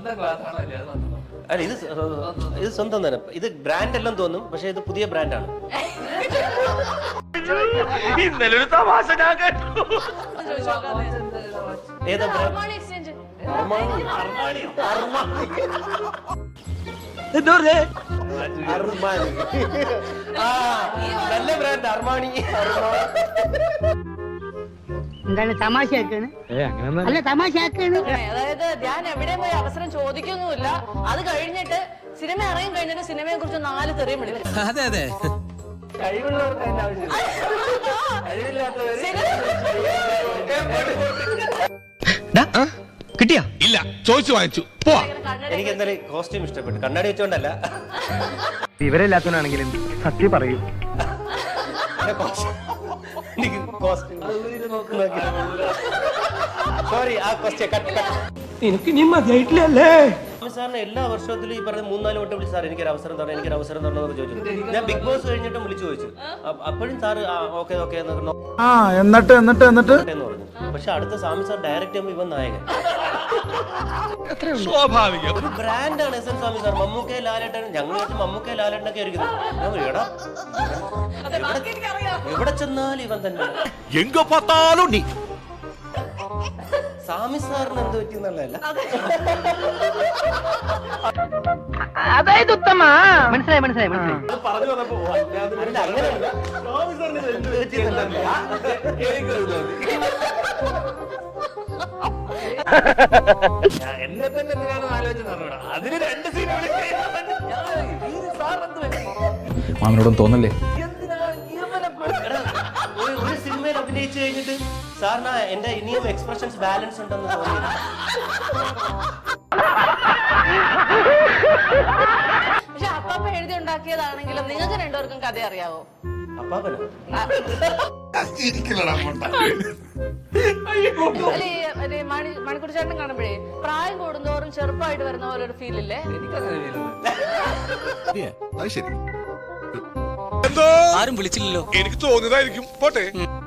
സ്വന്തം ക്ലാസ് ആണോ അല്ലേ അത് വന്നത് അല്ല ഇത് സ്വ- ഇത് സ്വന്തം തന്നെ ഇത് ബ്രാൻഡ് എല്ലാം തോന്നും പക്ഷെ ഇത് പുതിയ ബ്രാൻഡാണ് ഇന്നലെ ഒരു തമാശ ഞാൻ കേട്ടു ഏതാ ബ്രാൻഡ് അർമാണി എക്സ്ചേഞ്ച് എന്താ പറഞ്ഞേ അർമാനി ആ നല്ല ബ്രാൻഡ് അർമാണി എന്താണ് തമാശയാക്കാണ് അല്ല തമാശയാക്കാണ് അതായത് ഞാൻ എവിടെയും പോയി അവസരം ചോദിക്കൊന്നുമില്ല അത് കഴിഞ്ഞിട്ട് സിനിമ ഇറങ്ങി കഴിഞ്ഞിട്ട് സിനിമയെ കുറിച്ച് നാല് തെറിയും വിളിക്കും അതെ അതെ കഴിവുള്ളവർക്ക് അതിന്റെ ആവശ്യമില്ല കഴിവില്ലാത്തവര് കിട്ടിയാ ഇല്ല ചോദിച്ചു വാങ്ങിച്ചു പോവാ എനിക്ക് എന്തായാലും കോസ്റ്റ്യൂം ഇഷ്ടപ്പെട്ടു കണ്ണാടി വെച്ചോണ്ടല്ല വിവരമില്ലാത്തവനാണെങ്കിലും സത്യം പറയൂ പിന്നെ costume- എനിക്ക് കോസ്റ്റ്യൂം സോറി ആ ക്വസ്റ്റ്യൻ കട്ട് കട്ട് എനിക്ക് ഇനി മതിയായിട്ടില്ലല്ലേ സാറിന് എല്ലാ വർഷത്തിലും ഈ പറഞ്ഞ മൂന്നാല് വട്ടം വിളിച്ച് സാർ എനിക്കൊരു അവസരം തരണം എനിക്കൊരു അവസരം തരണം എന്നൊക്കെ ചോദിച്ചു ഞാൻ ബിഗ് ബോസ് കഴിഞ്ഞിട്ടും വിളിച്ചു ചോദിച്ചു അ- അപ്പോഴും സാർ ഓക്കെ ഓക്കെ എന്നൊക്കെ നോ- ആ എന്നിട്ട് എന്നിട്ട് എന്നിട്ട് എന്ന് പറഞ്ഞു പക്ഷെ അടുത്ത സ്വാമി സാർ ഡയറക്റ്റ് ചെയ്യുമ്പോൾ ഇവൻ നായകൻ സ്വാഭാവികം ഒരു ബ്രാൻഡാണ് എസ് എൻ സ്വാമി സാർ മമ്മൂക്കെ ലാലേട്ടൻ ഞങ്ങൾ വെച്ച് മമ്മൂക്കെ ലാലേട്ടനൊക്കെ ആയിരിക്കും ഞാൻ പറയും, എടാ എവിടെ- എവിടെ ചെന്നാലും ഇവൻ തന്നെ എങ്ക പത്താലും നീ സ്വാമി സാറിന് എന്ത് പറ്റി എന്നുള്ളതല്ല അതായത് ഉത്തമ മനസ്സിലായി മനസ്സിലായി മനസ്സിലായി അല്ല, അങ്ങനെയല്ല. സ്വാമി സാറിന് ഇത് എന്ത് പറ്റി എന്നുള്ളതല്ല. ഞാൻ എന്നെ തന്നെ എന്തിനാണ് ആലോചിച്ച് നടക്കണം അതിന് രണ്ട് സീൻ സാർ എന്ത് പറ്റി? മാമനോടൊന്നും തോന്നല്ലേ എന്തിനാണ് ഇവനെ കൊണ്ട് എടാ, ഒരു- ഒരു സിനിമയിൽ അഭിനയിച്ചു കഴിഞ്ഞിട്ട് സാറിന് എന്റെ ഇനിയും എക്സ്പ്രഷൻസ് ബാലൻസ് ഉണ്ടെന്ന് തോന്നിയില്ല പക്ഷെ അപ്പാപ്പ എഴുതി ഉണ്ടാക്കിയതാണെങ്കിലും നിങ്ങൾക്ക് രണ്ടുപേർക്കും കഥ അറിയാവോ അപ്പാപ്പനോ അല്ല ഈ മറ്റേ മണി മണിക്കൂർ ചേട്ടൻ കാണുമ്പോഴേ പ്രായം കൂടുന്തോറും ചെറുപ്പമായിട്ട് വരുന്ന പോലെ ഒരു ഫീൽ ഇല്ലേ എനിക്കങ്ങനെ ഫീലുണ്ട് അത് ശരി ആരും വിളിച്ചില്ലല്ലോ എനിക്ക് തോന്നിയതായിരിക്കും പോട്ടെ